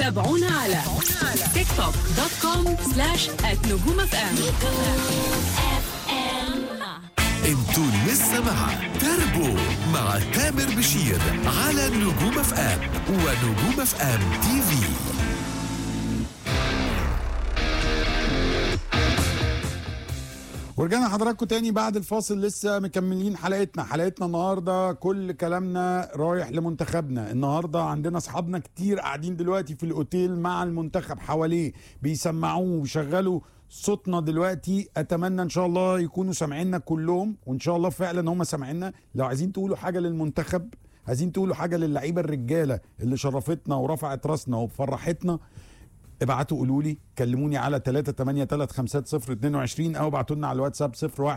تابعونا على تيك توك دوت كوم سلاش نجوم اف ام انتوا لسه مع تربو مع تامر بشير على نجوم اف ام ونجوم اف ام تي في ورجعنا حضراتكم تاني بعد الفاصل لسه مكملين حلقتنا حلقتنا النهارده كل كلامنا رايح لمنتخبنا النهارده عندنا اصحابنا كتير قاعدين دلوقتي في الاوتيل مع المنتخب حواليه بيسمعوه ويشغلوا صوتنا دلوقتي اتمنى ان شاء الله يكونوا سامعيننا كلهم وان شاء الله فعلا هم سامعيننا لو عايزين تقولوا حاجه للمنتخب عايزين تقولوا حاجه للعيبه الرجاله اللي شرفتنا ورفعت راسنا وفرحتنا ابعتوا قولوا لي كلموني على 3835022 او ابعتوا لنا على الواتساب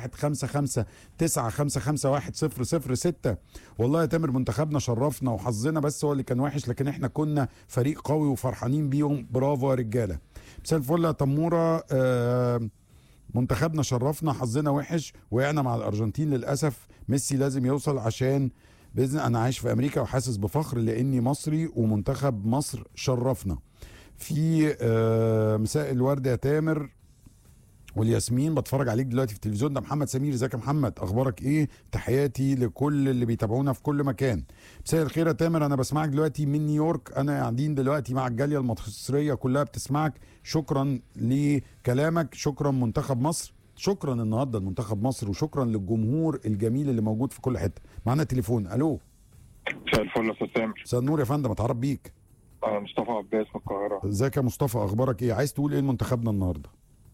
0155 والله يا تامر منتخبنا شرفنا وحظنا بس هو اللي كان وحش لكن احنا كنا فريق قوي وفرحانين بيهم برافو يا رجاله مساء الفل يا تموره آه منتخبنا شرفنا حظنا وحش وقعنا مع الارجنتين للاسف ميسي لازم يوصل عشان باذن انا عايش في امريكا وحاسس بفخر لاني مصري ومنتخب مصر شرفنا في آه، مساء الورد يا تامر والياسمين بتفرج عليك دلوقتي في التلفزيون ده محمد سمير ازيك يا محمد اخبارك ايه تحياتي لكل اللي بيتابعونا في كل مكان مساء الخير يا تامر انا بسمعك دلوقتي من نيويورك انا قاعدين دلوقتي مع الجاليه المصريه كلها بتسمعك شكرا لكلامك شكرا منتخب مصر شكرا النهارده لمنتخب مصر وشكرا للجمهور الجميل اللي موجود في كل حته معانا تليفون الو مساء الفل يا استاذ سامر مساء النور يا فندم اتعرف بيك انا مصطفى عباس من القاهره ازيك يا مصطفى اخبارك ايه عايز تقول ايه لمنتخبنا النهارده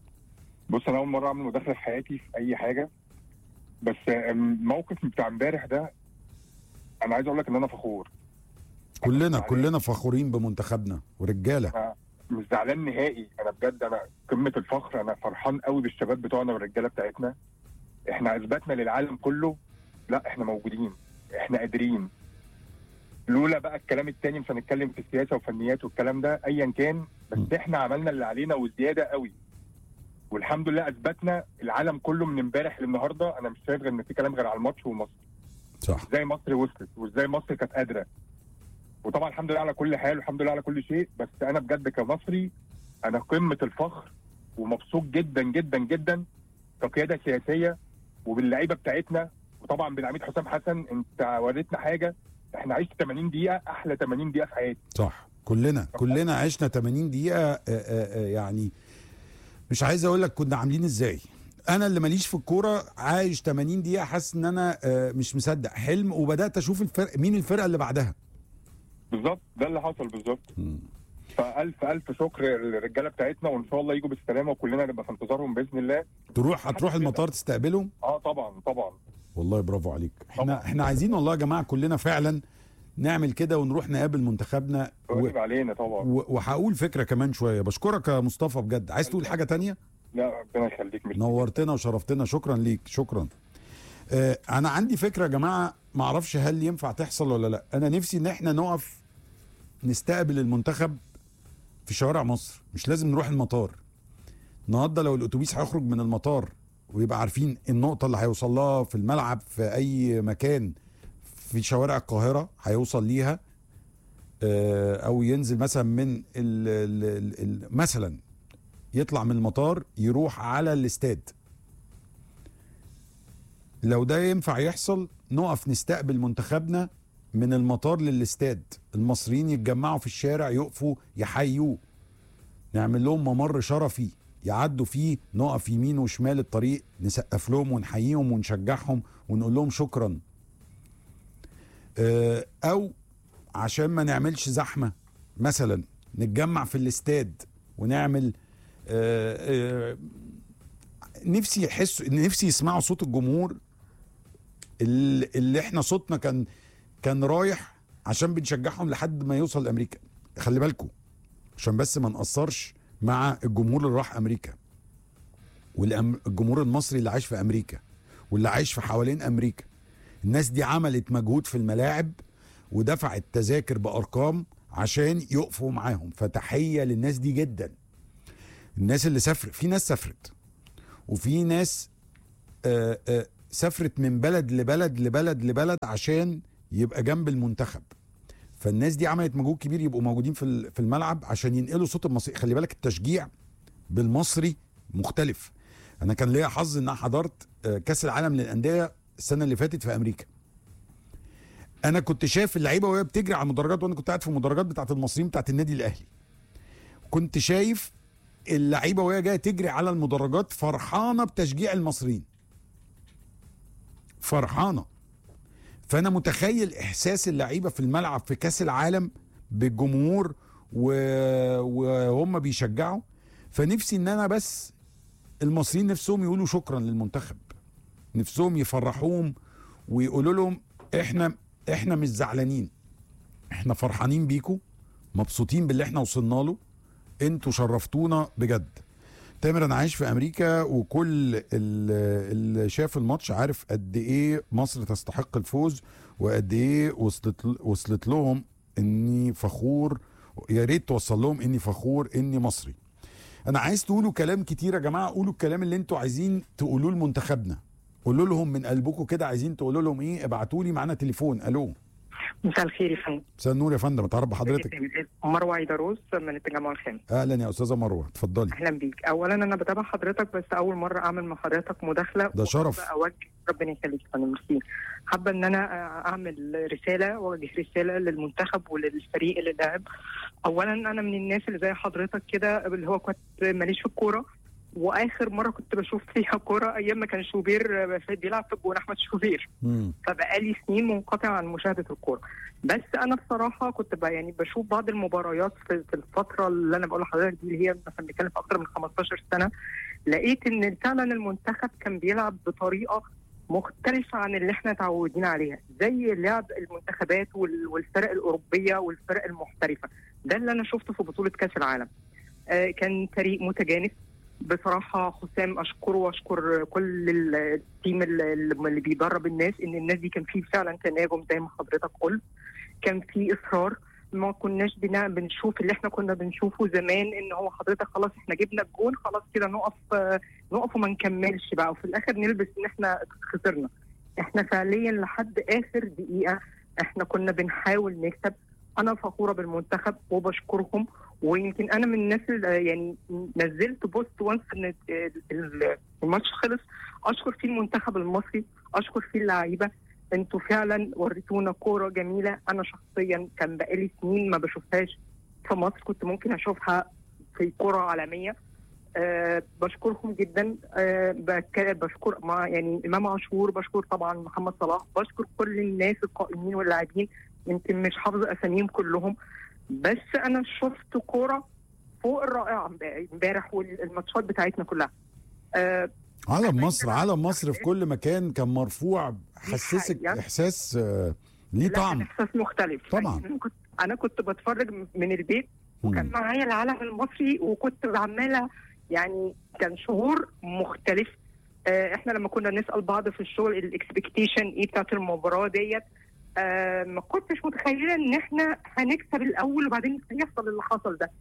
بص انا اول مره اعمل مداخله في حياتي في اي حاجه بس الموقف بتاع امبارح ده انا عايز اقول لك ان انا فخور كلنا كلنا فخورين بمنتخبنا ورجاله انا مش زعلان نهائي انا بجد انا قمه الفخر انا فرحان قوي بالشباب بتوعنا والرجاله بتاعتنا احنا اثبتنا للعالم كله لا احنا موجودين احنا قادرين لولا بقى الكلام التاني مش هنتكلم في السياسه وفنيات والكلام ده ايا كان بس م. احنا عملنا اللي علينا وزياده قوي والحمد لله اثبتنا العالم كله من امبارح للنهارده انا مش شايف غير ان في كلام غير على الماتش ومصر صح ازاي مصر وصلت وازاي مصر كانت قادره وطبعا الحمد لله على كل حال والحمد لله على كل شيء بس انا بجد كمصري انا قمه الفخر ومبسوط جدا جدا جدا كقياده سياسيه وباللعيبه بتاعتنا وطبعا بالعميد حسام حسن انت وريتنا حاجه احنا عشت 80 دقيقه احلى 80 دقيقه في حياتي صح كلنا كلنا عشنا 80 دقيقه آه، آه، آه، يعني مش عايز اقول لك كنا عاملين ازاي انا اللي ماليش في الكوره عايش 80 دقيقه حاسس ان انا آه، مش مصدق حلم وبدات اشوف الفرق مين الفرقه اللي بعدها بالظبط ده اللي حصل بالظبط فالف الف شكر للرجاله بتاعتنا وان شاء الله يجوا بالسلامه وكلنا نبقى في انتظارهم باذن الله تروح هتروح المطار تستقبلهم اه طبعا طبعا والله برافو عليك احنا طبعا. احنا عايزين والله يا جماعه كلنا فعلا نعمل كده ونروح نقابل منتخبنا و- واجب علينا طبعا و- وهقول فكره كمان شويه بشكرك يا مصطفى بجد عايز تقول حاجه تانية لا ربنا يخليك مش نورتنا وشرفتنا شكرا ليك شكرا آه انا عندي فكره يا جماعه ما اعرفش هل ينفع تحصل ولا لا انا نفسي ان احنا نقف نستقبل المنتخب في شوارع مصر مش لازم نروح المطار النهارده لو الاتوبيس هيخرج من المطار ويبقى عارفين النقطه اللي هيوصل لها في الملعب في اي مكان في شوارع القاهره هيوصل ليها آه، او ينزل مثلا من ال ال ال مثلا يطلع من المطار يروح على الاستاد لو ده ينفع يحصل نقف نستقبل منتخبنا من المطار للاستاد المصريين يتجمعوا في الشارع يقفوا يحيوه نعمل لهم ممر شرفي يعدوا فيه نقف يمين وشمال الطريق نسقف لهم ونحييهم ونشجعهم ونقول لهم شكرا آه، او عشان ما نعملش زحمه مثلا نتجمع في الاستاد ونعمل آه، آه، نفسي يحسوا نفسي يسمعوا صوت الجمهور اللي اللي احنا صوتنا كان كان رايح عشان بنشجعهم لحد ما يوصل لامريكا خلي بالكم عشان بس ما نقصرش مع الجمهور اللي راح امريكا والجمهور المصري اللي عايش في امريكا واللي عايش في حوالين امريكا الناس دي عملت مجهود في الملاعب ودفعت تذاكر بارقام عشان يقفوا معاهم فتحيه للناس دي جدا الناس اللي سافرت في ناس سافرت وفي ناس آه، آه، سافرت من بلد لبلد لبلد لبلد عشان يبقى جنب المنتخب فالناس دي عملت مجهود كبير يبقوا موجودين في ال- في الملعب عشان ينقلوا صوت المصري خلي بالك التشجيع بالمصري مختلف انا كان ليا حظ ان انا حضرت آه، كاس العالم للانديه السنه اللي فاتت في امريكا انا كنت شايف اللعيبه وهي بتجري على المدرجات وانا كنت قاعد في المدرجات بتاعت المصريين بتاعت النادي الاهلي كنت شايف اللعيبه وهي جايه تجري على المدرجات فرحانه بتشجيع المصريين فرحانه فانا متخيل احساس اللعيبه في الملعب في كاس العالم بالجمهور و... وهم بيشجعوا فنفسي ان انا بس المصريين نفسهم يقولوا شكرا للمنتخب نفسهم يفرحوهم ويقولوا لهم احنا احنا مش زعلانين احنا فرحانين بيكم مبسوطين باللي احنا وصلنا له انتوا شرفتونا بجد تامر انا عايش في امريكا وكل ال- اللي شاف الماتش عارف قد ايه مصر تستحق الفوز وقد ايه وصلت وصلت لهم اني فخور يا ريت توصل لهم اني فخور اني مصري انا عايز تقولوا كلام كتير يا جماعه قولوا الكلام اللي انتوا عايزين تقولوه لمنتخبنا قولوا لهم من قلبكم كده عايزين تقولوا لهم ايه ابعتوا لي معانا تليفون الو مساء الخير يا فندم مساء النور يا فندم اتعرف بحضرتك مروه عيدروس من التجمع الخامس اهلا يا استاذه مروه اتفضلي اهلا بيك اولا انا بتابع حضرتك بس اول مره اعمل مع حضرتك مداخله ده شرف. وحابة اوجه ربنا يخليك يا فندم ميرسي حابه ان انا اعمل رساله واوجه رساله للمنتخب وللفريق اللي لعب اولا انا من الناس اللي زي حضرتك كده اللي هو كنت ماليش في الكوره واخر مره كنت بشوف فيها كوره ايام ما كان شوبير بيلعب في الجون احمد شوبير مم. فبقالي سنين منقطع عن مشاهده الكوره بس انا بصراحه كنت بقى يعني بشوف بعض المباريات في, في الفتره اللي انا بقول لحضرتك دي اللي هي مثلا بنتكلم في اكتر من 15 سنه لقيت ان فعلا المنتخب كان بيلعب بطريقه مختلفة عن اللي احنا تعودين عليها زي لعب المنتخبات وال- والفرق الأوروبية والفرق المحترفة ده اللي أنا شفته في بطولة كأس العالم آه، كان فريق متجانس بصراحة حسام أشكره وأشكر كل ال- التيم اللي اللي بيدرب الناس إن الناس دي كان فيه فعلا تناغم زي ما حضرتك قلت كان في إصرار ما كناش بنا بنشوف اللي احنا كنا بنشوفه زمان ان هو حضرتك خلاص احنا جبنا الجون خلاص كده نقف آه، نقف وما نكملش بقى وفي الاخر نلبس ان احنا خسرنا احنا فعليا لحد اخر دقيقه احنا كنا بنحاول نكسب انا فخوره بالمنتخب وبشكرهم ويمكن انا من الناس اللي يعني نزلت بوست وانس ان ال- الماتش خلص اشكر فيه المنتخب المصري اشكر فيه اللعيبه انتوا فعلا وريتونا كوره جميله انا شخصيا كان بقالي سنين ما بشوفهاش في مصر كنت ممكن اشوفها في كره عالميه أه بشكرهم جدا أه بك- بشكر مع يعني امام عاشور بشكر طبعا محمد صلاح بشكر كل الناس القائمين واللاعبين يمكن مش حافظ اساميهم كلهم بس انا شفت كوره فوق الرائعه امبارح والماتشات بتاعتنا كلها أه علم مصر علم مصر في كل مكان كان مرفوع حسسك حقيقة. احساس آه، ليه لا، طعم كان احساس مختلف طبعاً. يعني انا كنت انا كنت بتفرج من البيت وكان مم. معايا العلم المصري وكنت عماله يعني كان شعور مختلف آه، احنا لما كنا نسال بعض في الشغل الاكسبكتيشن ايه بتاعت المباراه ديت آه، ما كنتش متخيله ان احنا هنكسب الاول وبعدين هيحصل اللي حصل ده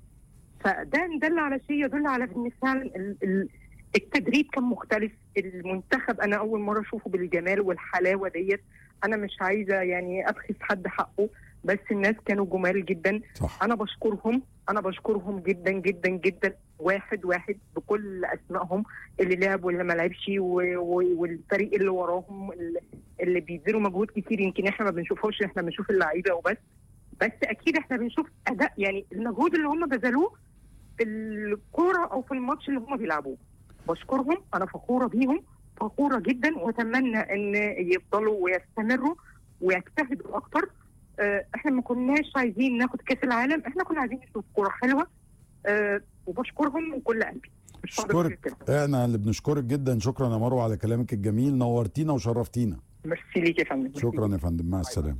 فده دل على شيء يدل على ان فعلا ال- ال- التدريب كان مختلف المنتخب انا اول مره اشوفه بالجمال والحلاوه ديت انا مش عايزه يعني ابخس حد حقه بس الناس كانوا جمال جدا صح انا بشكرهم انا بشكرهم جدا جدا جدا واحد واحد بكل اسمائهم اللي لعب واللي ما لعبش و- و- والفريق اللي وراهم اللي- اللي بيبذلوا مجهود كتير يمكن احنا ما بنشوفوش احنا بنشوف اللعيبه وبس بس اكيد احنا بنشوف اداء يعني المجهود اللي هم بذلوه في الكوره او في الماتش اللي هم بيلعبوه بشكرهم انا فخوره بيهم فخوره جدا واتمنى ان يفضلوا ويستمروا ويجتهدوا اكتر آه، احنا ما كناش عايزين ناخد كاس العالم احنا كنا عايزين نشوف كوره حلوه آه، وبشكرهم من كل قلبي مش هقدر أقول اشكرك كده. احنا اللي بنشكرك جدا شكرا يا مروه على كلامك الجميل نورتينا وشرفتينا ميرسي ليك يا فندم شكرا يا فندم مع السلامه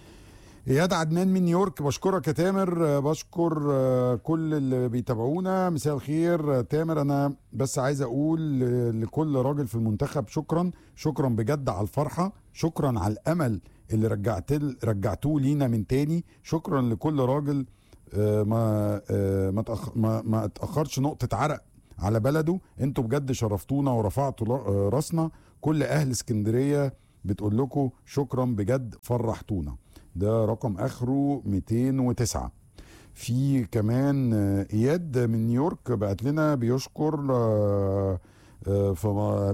اياد عدنان من نيويورك بشكرك يا تامر آه، بشكر آه، كل اللي بيتابعونا مساء الخير آه، تامر انا بس عايز اقول ل- لكل راجل في المنتخب شكرا شكرا بجد على الفرحه شكرا على الامل اللي رجعت رجعتوه لينا من تاني شكرا لكل راجل آه، ما آه، ما تأخ- ما ما اتاخرش نقطه عرق على بلده انتوا بجد شرفتونا ورفعتوا لا- آه، راسنا كل اهل اسكندريه بتقول لكم شكرا بجد فرحتونا ده رقم اخره 209 في كمان آه، اياد من نيويورك بعت لنا بيشكر آه، آه، في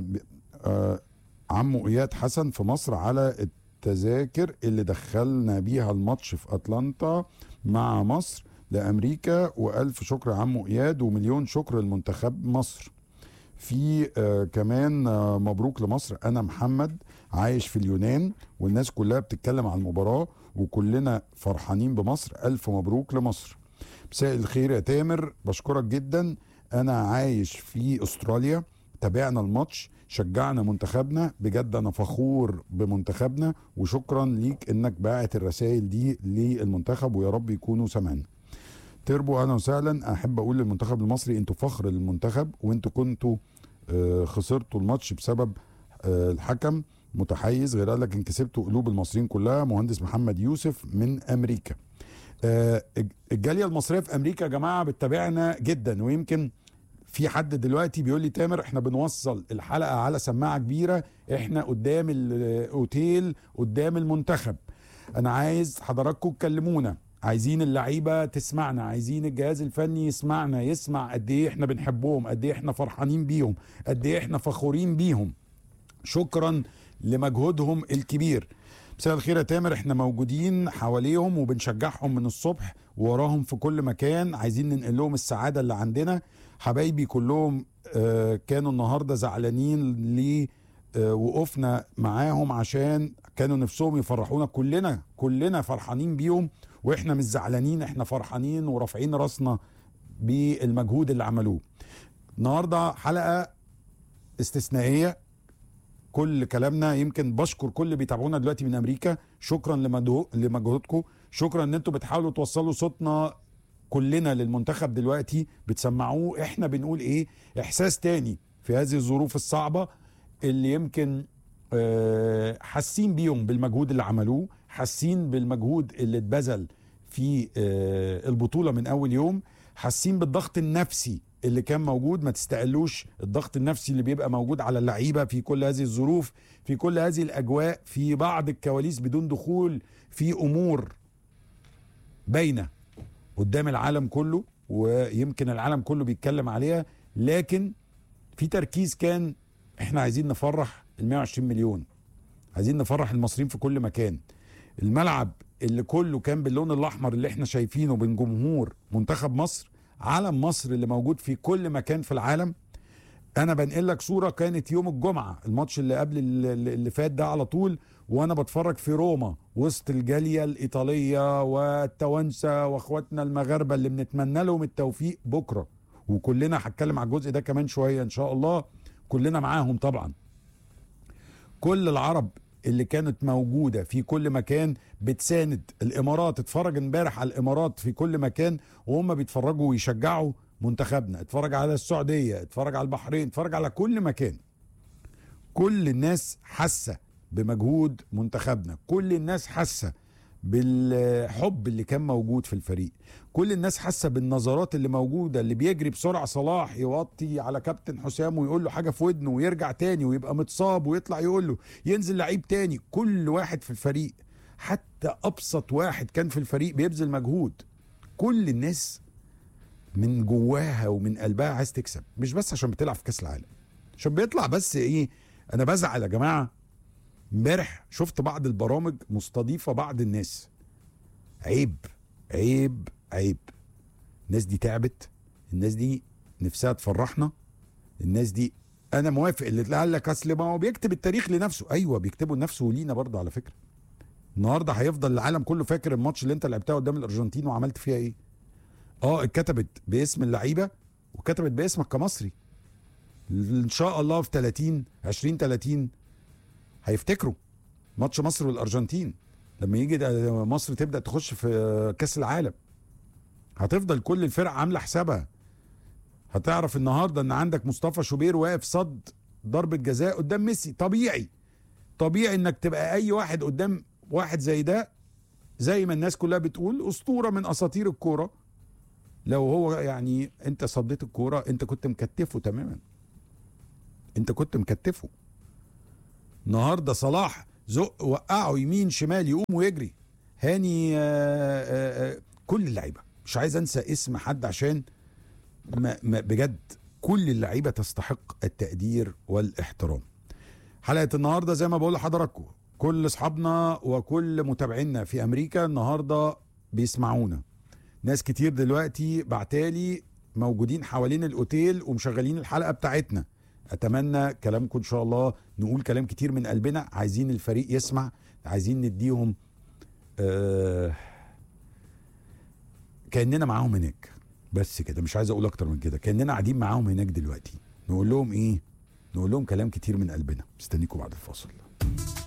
آه، عمو اياد حسن في مصر على التذاكر اللي دخلنا بيها الماتش في اتلانتا مع مصر لامريكا والف شكر عمو اياد ومليون شكر لمنتخب مصر في آه كمان آه مبروك لمصر انا محمد عايش في اليونان والناس كلها بتتكلم عن المباراه وكلنا فرحانين بمصر الف مبروك لمصر مساء الخير يا تامر بشكرك جدا انا عايش في استراليا تابعنا الماتش شجعنا منتخبنا بجد انا فخور بمنتخبنا وشكرا ليك انك باعت الرسائل دي للمنتخب ويا رب يكونوا سمعنا تربو اهلا وسهلا احب اقول للمنتخب المصري انتوا فخر للمنتخب وانتوا كنتوا آه، خسرتوا الماتش بسبب آه، الحكم متحيز غير لكن كسبتوا قلوب المصريين كلها مهندس محمد يوسف من امريكا آه، الجاليه المصريه في امريكا يا جماعه بتتابعنا جدا ويمكن في حد دلوقتي بيقول لي تامر احنا بنوصل الحلقه على سماعه كبيره احنا قدام الاوتيل قدام المنتخب انا عايز حضراتكم تكلمونا عايزين اللعيبه تسمعنا عايزين الجهاز الفني يسمعنا يسمع قد ايه احنا بنحبهم قد ايه احنا فرحانين بيهم قد ايه احنا فخورين بيهم شكرا لمجهودهم الكبير مساء الخير يا تامر احنا موجودين حواليهم وبنشجعهم من الصبح ووراهم في كل مكان عايزين ننقل لهم السعاده اللي عندنا حبايبي كلهم آه، كانوا النهارده زعلانين ل آه، وقفنا معاهم عشان كانوا نفسهم يفرحونا كلنا كلنا فرحانين بيهم واحنا مش زعلانين احنا فرحانين ورافعين راسنا بالمجهود اللي عملوه النهارده حلقه استثنائيه كل كلامنا يمكن بشكر كل اللي بيتابعونا دلوقتي من امريكا شكرا لمدو- لمجهودكم شكرا ان انتوا بتحاولوا توصلوا صوتنا كلنا للمنتخب دلوقتي بتسمعوه احنا بنقول ايه احساس تاني في هذه الظروف الصعبه اللي يمكن آه، حاسين بيهم بالمجهود اللي عملوه حاسين بالمجهود اللي اتبذل في آه، البطوله من اول يوم حاسين بالضغط النفسي اللي كان موجود ما تستقلوش الضغط النفسي اللي بيبقى موجود على اللعيبه في كل هذه الظروف في كل هذه الاجواء في بعض الكواليس بدون دخول في امور باينه قدام العالم كله ويمكن العالم كله بيتكلم عليها لكن في تركيز كان احنا عايزين نفرح ال 120 مليون عايزين نفرح المصريين في كل مكان الملعب اللي كله كان باللون الاحمر اللي احنا شايفينه بين جمهور منتخب مصر علم مصر اللي موجود في كل مكان في العالم انا بنقل لك صوره كانت يوم الجمعه الماتش اللي قبل اللي اللي فات ده على طول وانا بتفرج في روما وسط الجاليه الايطاليه والتوانسه واخواتنا المغاربه اللي بنتمنى لهم التوفيق بكره وكلنا هتكلم على الجزء ده كمان شويه ان شاء الله كلنا معاهم طبعا كل العرب اللي كانت موجودة في كل مكان بتساند الإمارات اتفرج امبارح على الإمارات في كل مكان وهم بيتفرجوا ويشجعوا منتخبنا اتفرج على السعودية اتفرج على البحرين اتفرج على كل مكان كل الناس حاسة بمجهود منتخبنا كل الناس حاسة بالحب اللي كان موجود في الفريق كل الناس حاسه بالنظرات اللي موجوده اللي بيجري بسرعه صلاح يوطي على كابتن حسام ويقول له حاجه في ودنه ويرجع تاني ويبقى متصاب ويطلع يقول له ينزل لعيب تاني كل واحد في الفريق حتى ابسط واحد كان في الفريق بيبذل مجهود كل الناس من جواها ومن قلبها عايز تكسب مش بس عشان بتلعب في كاس العالم عشان بيطلع بس ايه انا بزعل يا جماعه امبارح شفت بعض البرامج مستضيفه بعض الناس عيب عيب عيب الناس دي تعبت الناس دي نفسها تفرحنا الناس دي انا موافق اللي قال لك اصل ما هو بيكتب التاريخ لنفسه ايوه بيكتبه لنفسه ولينا برضه على فكره النهارده هيفضل العالم كله فاكر الماتش اللي انت لعبتها قدام الارجنتين وعملت فيها ايه اه اتكتبت باسم اللعيبه وكتبت باسمك كمصري ان شاء الله في 30 20 30 هيفتكروا ماتش مصر والارجنتين لما يجي ده مصر تبدا تخش في كاس العالم هتفضل كل الفرق عامله حسابها هتعرف النهارده ان عندك مصطفى شوبير واقف صد ضربه جزاء قدام ميسي طبيعي طبيعي انك تبقى اي واحد قدام واحد زي ده زي ما الناس كلها بتقول اسطوره من اساطير الكوره لو هو يعني انت صديت الكوره انت كنت مكتفه تماما انت كنت مكتفه النهارده صلاح زق وقعه يمين شمال يقوم ويجري هاني آه، آه، آه، كل اللعيبه مش عايز انسى اسم حد عشان ما ما بجد كل اللعيبه تستحق التقدير والاحترام حلقه النهارده زي ما بقول لحضراتكم كل اصحابنا وكل متابعينا في امريكا النهارده بيسمعونا ناس كتير دلوقتي بعتالي موجودين حوالين الاوتيل ومشغلين الحلقه بتاعتنا اتمنى كلامكم ان شاء الله نقول كلام كتير من قلبنا عايزين الفريق يسمع عايزين نديهم آه كاننا معاهم هناك بس كده مش عايز اقول اكتر من كده كاننا قاعدين معاهم هناك دلوقتي نقول لهم ايه نقول لهم كلام كتير من قلبنا مستنيكم بعد الفاصل